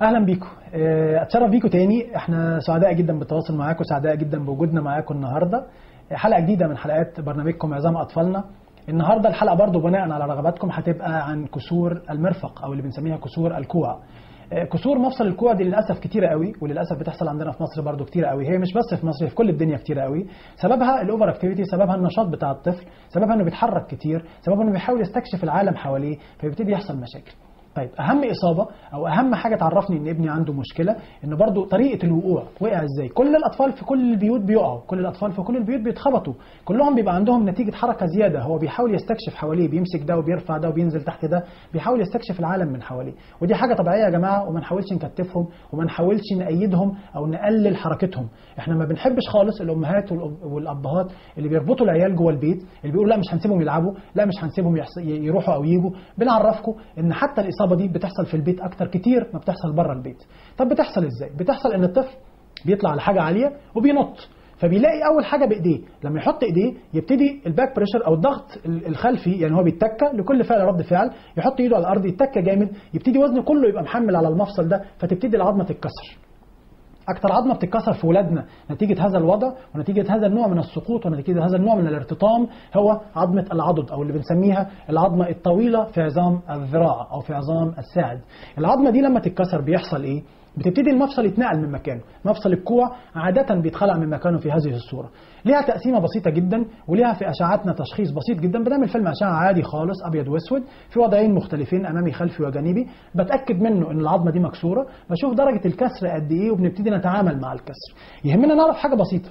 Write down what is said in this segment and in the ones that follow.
اهلا بيكم آه، اتشرف بيكم تاني احنا سعداء جدا بالتواصل معاكم سعداء جدا بوجودنا معاكم النهارده حلقه جديده من حلقات برنامجكم عظام اطفالنا النهارده الحلقه برضو بناء على رغباتكم هتبقى عن كسور المرفق او اللي بنسميها كسور الكوع آه، كسور مفصل الكوع دي للاسف كتيره قوي وللاسف بتحصل عندنا في مصر برضو كتيره قوي هي مش بس في مصر هي في كل الدنيا كتيره قوي سببها الاوفر اكتيفيتي سببها النشاط بتاع الطفل سببها انه بيتحرك كتير سببها انه بيحاول يستكشف العالم حواليه فيبتدي يحصل مشاكل طيب اهم اصابه او اهم حاجه تعرفني ان ابني عنده مشكله ان برضو طريقه الوقوع وقع ازاي كل الاطفال في كل البيوت بيقعوا كل الاطفال في كل البيوت بيتخبطوا كلهم بيبقى عندهم نتيجه حركه زياده هو بيحاول يستكشف حواليه بيمسك ده وبيرفع ده وبينزل تحت ده بيحاول يستكشف العالم من حواليه ودي حاجه طبيعيه يا جماعه وما نحاولش نكتفهم وما نحاولش نأيدهم او نقلل حركتهم احنا ما بنحبش خالص الامهات والأب- والابهات اللي بيربطوا العيال جوه البيت اللي بيقولوا لا مش هنسيبهم يلعبوا لا مش هنسيبهم يحس- يروحوا او يجوا بنعرفكم ان حتى الاصابه دي بتحصل في البيت اكتر كتير ما بتحصل بره البيت طب بتحصل ازاي بتحصل ان الطفل بيطلع على حاجه عاليه وبينط فبيلاقي اول حاجه بايديه لما يحط ايديه يبتدي الباك بريشر او الضغط ال- الخلفي يعني هو بيتكى لكل فعل رد فعل يحط ايده على الارض يتكى جامد يبتدي وزنه كله يبقى محمل على المفصل ده فتبتدي العظمه تتكسر اكتر عظمه بتتكسر في ولادنا نتيجه هذا الوضع ونتيجه هذا النوع من السقوط ونتيجه هذا النوع من الارتطام هو عظمه العضد او اللي بنسميها العظمه الطويله في عظام الذراع او في عظام الساعد العظمه دي لما تتكسر بيحصل ايه بتبتدي المفصل يتنقل من مكانه مفصل الكوع عادة بيتخلع من مكانه في هذه الصورة ليها تقسيمة بسيطة جدا وليها في أشعاتنا تشخيص بسيط جدا بنعمل فيلم أشعة عادي خالص أبيض وأسود في وضعين مختلفين أمامي خلفي وجانبي بتأكد منه إن العظمة دي مكسورة بشوف درجة الكسر قد إيه وبنبتدي نتعامل مع الكسر يهمنا نعرف حاجة بسيطة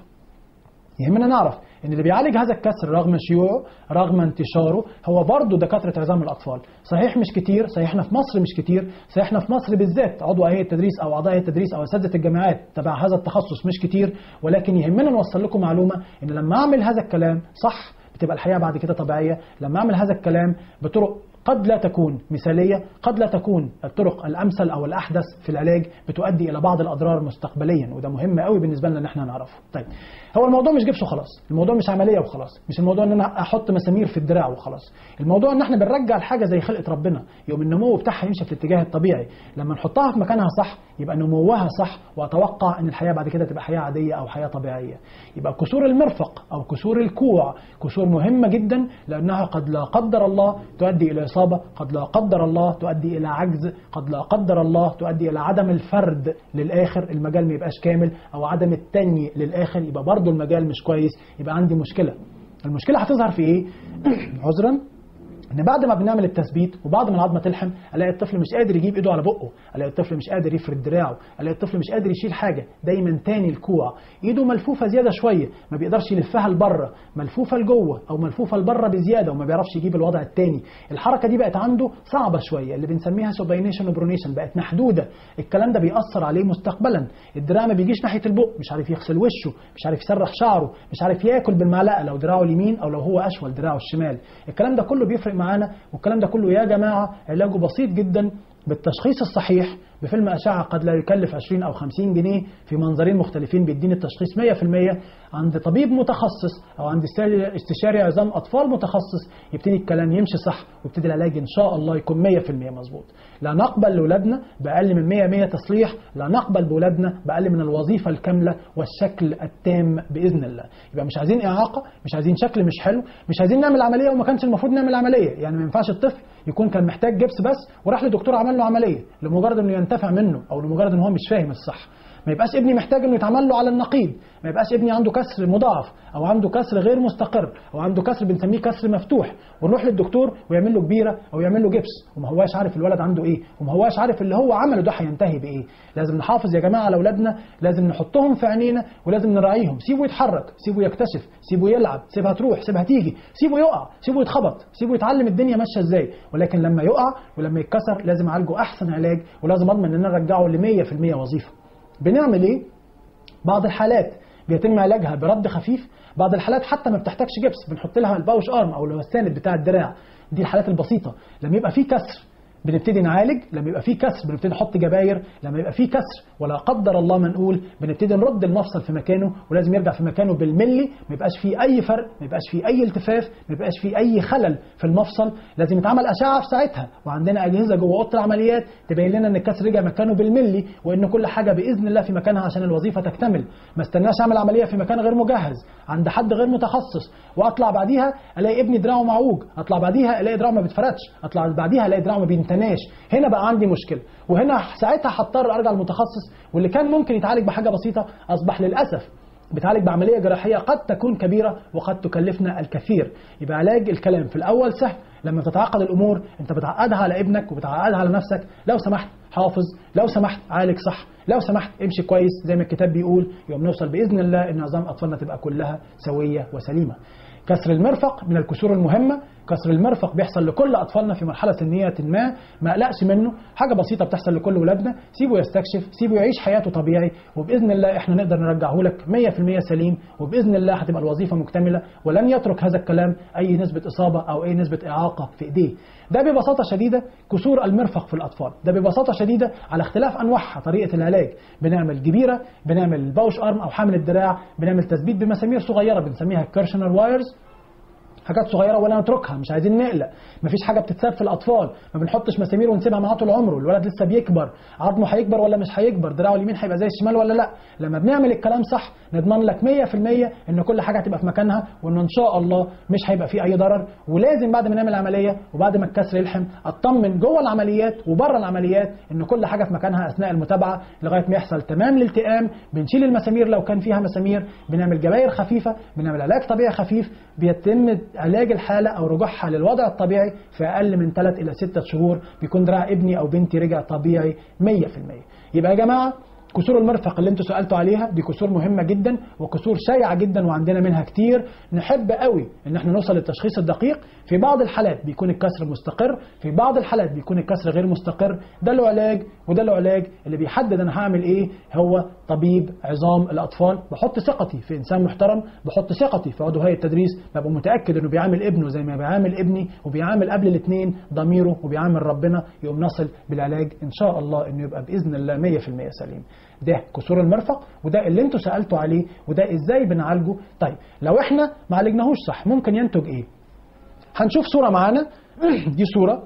يهمنا نعرف ان اللي بيعالج هذا الكسر رغم شيوعه رغم انتشاره هو برضه دكاتره عظام الاطفال صحيح مش كتير صحيح احنا في مصر مش كتير صحيح احنا في مصر بالذات عضو هيئه التدريس او اعضاء هيئه التدريس او اساتذه الجامعات تبع هذا التخصص مش كتير ولكن يهمنا نوصل لكم معلومه ان لما اعمل هذا الكلام صح بتبقى الحياه بعد كده طبيعيه لما اعمل هذا الكلام بطرق قد لا تكون مثالية قد لا تكون الطرق الأمثل أو الأحدث في العلاج بتؤدي إلى بعض الأضرار مستقبليا وده مهم قوي بالنسبة لنا إن احنا نعرفه طيب هو الموضوع مش جبس وخلاص الموضوع مش عملية وخلاص مش الموضوع إن أنا أحط مسامير في الدراع وخلاص الموضوع إن احنا بنرجع الحاجة زي خلقة ربنا يوم النمو بتاعها يمشي في الاتجاه الطبيعي لما نحطها في مكانها صح يبقى نموها صح وأتوقع إن الحياة بعد كده تبقى حياة عادية أو حياة طبيعية يبقى كسور المرفق أو كسور الكوع كسور مهمة جدا لأنها قد لا قدر الله تؤدي إلى إصابة قد لا قدر الله تؤدي إلى عجز قد لا قدر الله تؤدي إلى عدم الفرد للآخر المجال ما يبقاش كامل أو عدم التني للآخر يبقى برضه المجال مش كويس يبقى عندي مشكلة المشكلة هتظهر في إيه؟ عذرا ان بعد ما بنعمل التثبيت وبعد ما العظمه تلحم الاقي الطفل مش قادر يجيب ايده على بقه الاقي الطفل مش قادر يفرد دراعه الاقي الطفل مش قادر يشيل حاجه دايما تاني الكوع ايده ملفوفه زياده شويه ما بيقدرش يلفها لبره ملفوفه لجوه او ملفوفه لبره بزياده وما بيعرفش يجيب الوضع التاني الحركه دي بقت عنده صعبه شويه اللي بنسميها سوباينيشن وبرونيشن بقت محدوده الكلام ده بيأثر عليه مستقبلا الدراع ما بيجيش ناحيه البق مش عارف يغسل وشه مش عارف يسرح شعره مش عارف ياكل بالمعلقه لو دراعه اليمين او لو هو اشول دراعه الشمال الكلام ده كله بيفرق معانا والكلام ده كله يا جماعه علاجه بسيط جدا بالتشخيص الصحيح بفيلم أشعة قد لا يكلف 20 أو 50 جنيه في منظرين مختلفين بيديني التشخيص 100% عند طبيب متخصص أو عند استشاري- استشاري عظام أطفال متخصص يبتدي الكلام يمشي صح ويبتدي العلاج إن شاء الله يكون 100% مظبوط لا نقبل لأولادنا بأقل من 100 100 تصليح لا نقبل بأولادنا بأقل من الوظيفة الكاملة والشكل التام بإذن الله يبقى مش عايزين إعاقة مش عايزين شكل مش حلو مش عايزين نعمل عملية وما كانش المفروض نعمل عملية يعني ما ينفعش الطفل يكون كان محتاج جبس بس وراح لدكتور عمل له عملية لمجرد انه ينتفع منه او لمجرد ان هو مش فاهم الصح ما يبقاش ابني محتاج انه يتعمل له على النقيض ما يبقاش ابني عنده كسر مضاعف او عنده كسر غير مستقر او عنده كسر بنسميه كسر مفتوح ونروح للدكتور ويعمل له كبيره او يعمل له جبس وما هواش عارف الولد عنده ايه وما هواش عارف اللي هو عمله ده هينتهي بايه لازم نحافظ يا جماعه على اولادنا لازم نحطهم في عينينا ولازم نراعيهم سيبه يتحرك سيبه يكتشف سيبه يلعب سيبها تروح سيبها تيجي سيبه يقع سيبه يتخبط سيبه يتعلم الدنيا ماشيه ازاي ولكن لما يقع ولما يتكسر لازم اعالجه احسن علاج ولازم اضمن ان انا ارجعه ل 100% وظيفه بنعمل ايه بعض الحالات بيتم علاجها برد خفيف بعض الحالات حتى ما بتحتاجش جبس بنحط لها الباوش ارم او اللي هو الساند بتاع الدراع دي الحالات البسيطه لما يبقى في كسر بنبتدي نعالج لما يبقى في كسر بنبتدي نحط جباير لما يبقى في كسر ولا قدر الله ما نقول بنبتدي نرد المفصل في مكانه ولازم يرجع في مكانه بالملي ما يبقاش فيه اي فرق ما يبقاش فيه اي التفاف ما يبقاش فيه اي خلل في المفصل لازم يتعمل اشعه في ساعتها وعندنا اجهزه جوه اوضه العمليات تبين لنا ان الكسر رجع مكانه بالملي وان كل حاجه باذن الله في مكانها عشان الوظيفه تكتمل ما استناش اعمل عمليه في مكان غير مجهز عند حد غير متخصص واطلع بعديها الاقي ابني دراعه معوج اطلع بعديها الاقي دراعه ما بيتفردش اطلع بعديها الاقي دراعه ما بينتناش هنا بقى عندي مشكله وهنا ساعتها هضطر ارجع للمتخصص واللي كان ممكن يتعالج بحاجه بسيطه اصبح للاسف بتعالج بعمليه جراحيه قد تكون كبيره وقد تكلفنا الكثير يبقى علاج الكلام في الاول سهل لما تتعقد الامور انت بتعقدها على ابنك وبتعقدها على نفسك لو سمحت حافظ لو سمحت عالج صح لو سمحت امشي كويس زي ما الكتاب بيقول يوم نوصل باذن الله ان عظام اطفالنا تبقى كلها سويه وسليمه كسر المرفق من الكسور المهمه كسر المرفق بيحصل لكل اطفالنا في مرحله سنيه ما ما اقلقش منه حاجه بسيطه بتحصل لكل ولادنا سيبه يستكشف سيبه يعيش حياته طبيعي وباذن الله احنا نقدر نرجعه لك 100% سليم وباذن الله هتبقى الوظيفه مكتمله ولن يترك هذا الكلام اي نسبه اصابه او اي نسبه اعاقه في ايديه ده ببساطه شديده كسور المرفق في الاطفال ده ببساطه شديده على اختلاف انواعها طريقه العلاج بنعمل جبيره بنعمل باوش ارم او حامل الدراع بنعمل تثبيت بمسامير صغيره بنسميها كيرشنر وايرز حاجات صغيره ولا نتركها مش عايزين نقلق مفيش حاجه بتتساب في الاطفال ما بنحطش مسامير ونسيبها معاه طول عمره الولد لسه بيكبر عظمه هيكبر ولا مش هيكبر دراعه اليمين هيبقى زي الشمال ولا لا لما بنعمل الكلام صح نضمن لك 100% ان كل حاجه هتبقى في مكانها وان ان شاء الله مش هيبقى فيه اي ضرر ولازم بعد ما نعمل العمليه وبعد ما الكسر يلحم اطمن جوه العمليات وبره العمليات ان كل حاجه في مكانها اثناء المتابعه لغايه ما يحصل تمام الالتئام بنشيل المسامير لو كان فيها مسامير بنعمل جباير خفيفه بنعمل علاج طبيعي خفيف بيتم علاج الحاله او رجوعها للوضع الطبيعي في اقل من 3 الى 6 شهور بيكون دراع ابني او بنتي رجع طبيعي 100% يبقى يا جماعه كسور المرفق اللي انتوا سالتوا عليها دي كسور مهمه جدا وكسور شائعه جدا وعندنا منها كتير نحب قوي ان احنا نوصل للتشخيص الدقيق في بعض الحالات بيكون الكسر مستقر في بعض الحالات بيكون الكسر غير مستقر ده له علاج وده له علاج اللي بيحدد انا هعمل ايه هو طبيب عظام الاطفال بحط ثقتي في انسان محترم بحط ثقتي في عضو هيئه التدريس ببقى متاكد انه بيعامل ابنه زي ما بيعامل ابني وبيعامل قبل الاثنين ضميره وبيعامل ربنا يقوم نصل بالعلاج ان شاء الله انه يبقى باذن الله 100% سليم ده كسور المرفق وده اللي انتوا سالتوا عليه وده ازاي بنعالجه طيب لو احنا ما عالجناهوش صح ممكن ينتج ايه هنشوف صوره معانا دي صوره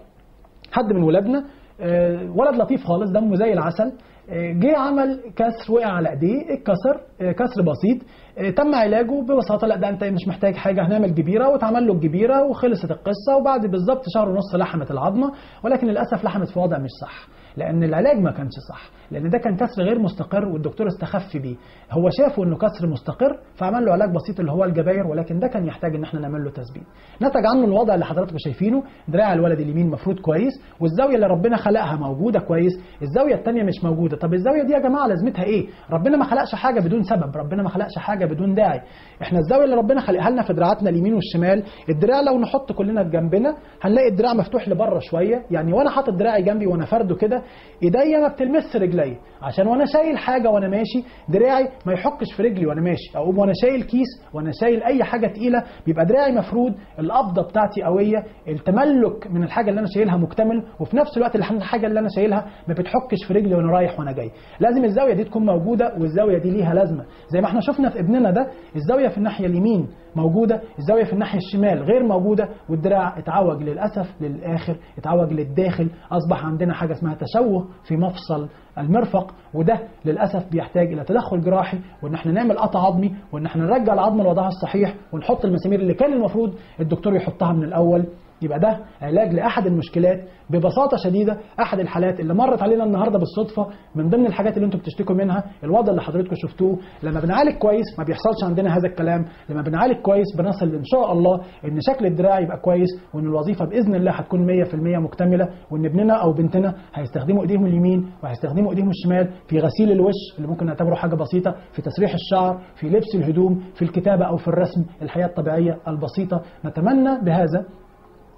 حد من ولادنا آه، ولد لطيف خالص دمه زي العسل آه، جه عمل كسر وقع على ايديه اتكسر آه، كسر بسيط آه، تم علاجه ببساطه لا ده انت مش محتاج حاجه هنعمل جبيره واتعمل له الجبيره وخلصت القصه وبعد بالظبط شهر ونص لحمت العظمه ولكن للاسف لحمت في وضع مش صح لان العلاج ما كانش صح لان ده كان كسر غير مستقر والدكتور استخف بيه هو شافه انه كسر مستقر فعمل له علاج بسيط اللي هو الجباير ولكن ده كان يحتاج ان احنا نعمل له تثبيت نتج عنه الوضع اللي حضراتكم شايفينه دراع الولد اليمين مفروض كويس والزاويه اللي ربنا خلقها موجوده كويس الزاويه الثانيه مش موجوده طب الزاويه دي يا جماعه لازمتها ايه ربنا ما خلقش حاجه بدون سبب ربنا ما خلقش حاجه بدون داعي احنا الزاويه اللي ربنا خلقها لنا في دراعاتنا اليمين والشمال الدراع لو نحط كلنا جنبنا هنلاقي الدراع مفتوح لبره شويه يعني وانا حاطط دراعي جنبي وانا فرده كده ايديا ما بتلمس رجلي عشان وانا شايل حاجه وانا ماشي دراعي ما يحكش في رجلي وانا ماشي اقوم وانا شايل كيس وانا شايل اي حاجه تقيله بيبقى دراعي مفرود القبضه بتاعتي قويه التملك من الحاجه اللي انا شايلها مكتمل وفي نفس الوقت الحاجه اللي انا شايلها ما بتحكش في رجلي وانا رايح وانا جاي لازم الزاويه دي تكون موجوده والزاويه دي ليها لازمه زي ما احنا شفنا في ابننا ده الزاويه في الناحيه اليمين موجوده الزاويه في الناحيه الشمال غير موجوده والدراع اتعوج للاسف للاخر اتعوج للداخل اصبح عندنا حاجه اسمها تشوه في مفصل المرفق وده للاسف بيحتاج الى تدخل جراحي وان احنا نعمل قطع عظمي وان احنا نرجع العظم لوضعها الصحيح ونحط المسامير اللي كان المفروض الدكتور يحطها من الاول يبقى ده علاج لاحد المشكلات ببساطه شديده احد الحالات اللي مرت علينا النهارده بالصدفه من ضمن الحاجات اللي انتم بتشتكوا منها الوضع اللي حضراتكم شفتوه لما بنعالج كويس ما بيحصلش عندنا هذا الكلام لما بنعالج كويس بنصل ان شاء الله ان شكل الدراع يبقى كويس وان الوظيفه باذن الله هتكون 100% مكتمله وان ابننا او بنتنا هيستخدموا ايديهم اليمين وهيستخدموا ايديهم الشمال في غسيل الوش اللي ممكن نعتبره حاجه بسيطه في تسريح الشعر في لبس الهدوم في الكتابه او في الرسم الحياه الطبيعيه البسيطه نتمنى بهذا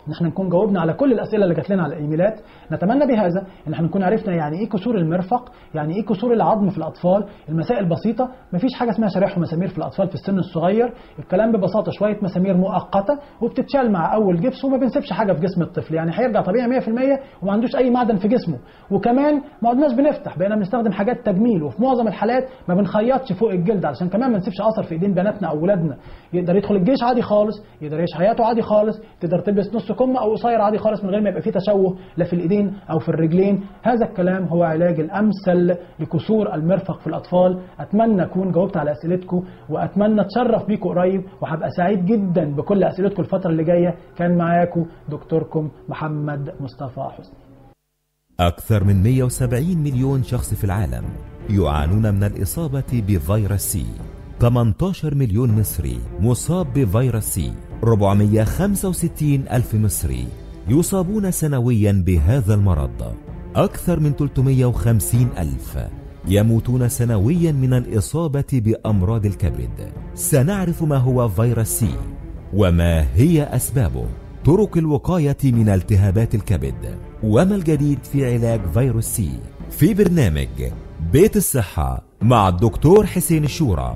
ان احنا نكون جاوبنا على كل الاسئله اللي جات لنا على الايميلات نتمنى بهذا ان احنا نكون عرفنا يعني ايه كسور المرفق يعني ايه كسور العظم في الاطفال المسائل بسيطه مفيش حاجه اسمها شرايح ومسامير في الاطفال في السن الصغير الكلام ببساطه شويه مسامير مؤقته وبتتشال مع اول جبس وما بنسيبش حاجه في جسم الطفل يعني هيرجع طبيعي 100% وما عندوش اي معدن في جسمه وكمان ما عدناش بنفتح بقينا بنستخدم حاجات تجميل وفي معظم الحالات ما بنخيطش فوق الجلد علشان كمان ما نسيبش اثر في ايدين بناتنا او ولادنا يقدر يدخل الجيش عادي خالص يقدر يعيش حياته عادي خالص تقدر تلبس نص كم او قصير عادي خالص من غير ما يبقى فيه تشوه لا في الايدين او في الرجلين هذا الكلام هو علاج الامثل لكسور المرفق في الاطفال اتمنى اكون جاوبت على اسئلتكم واتمنى اتشرف بيكم قريب وهبقى سعيد جدا بكل اسئلتكم الفتره اللي جايه كان معاكم دكتوركم محمد مصطفى حسني أكثر من 170 مليون شخص في العالم يعانون من الإصابة بفيروس سي 18 مليون مصري مصاب بفيروس سي 465 ألف مصري يصابون سنويا بهذا المرض أكثر من 350 ألف يموتون سنويا من الإصابة بأمراض الكبد سنعرف ما هو فيروس سي وما هي أسبابه طرق الوقاية من التهابات الكبد وما الجديد في علاج فيروس سي في برنامج بيت الصحة مع الدكتور حسين الشورى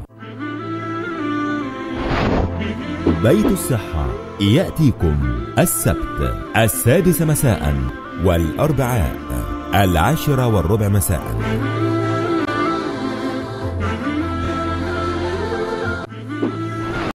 بيت الصحة يأتيكم السبت السادس مساء والأربعاء العاشرة والربع مساء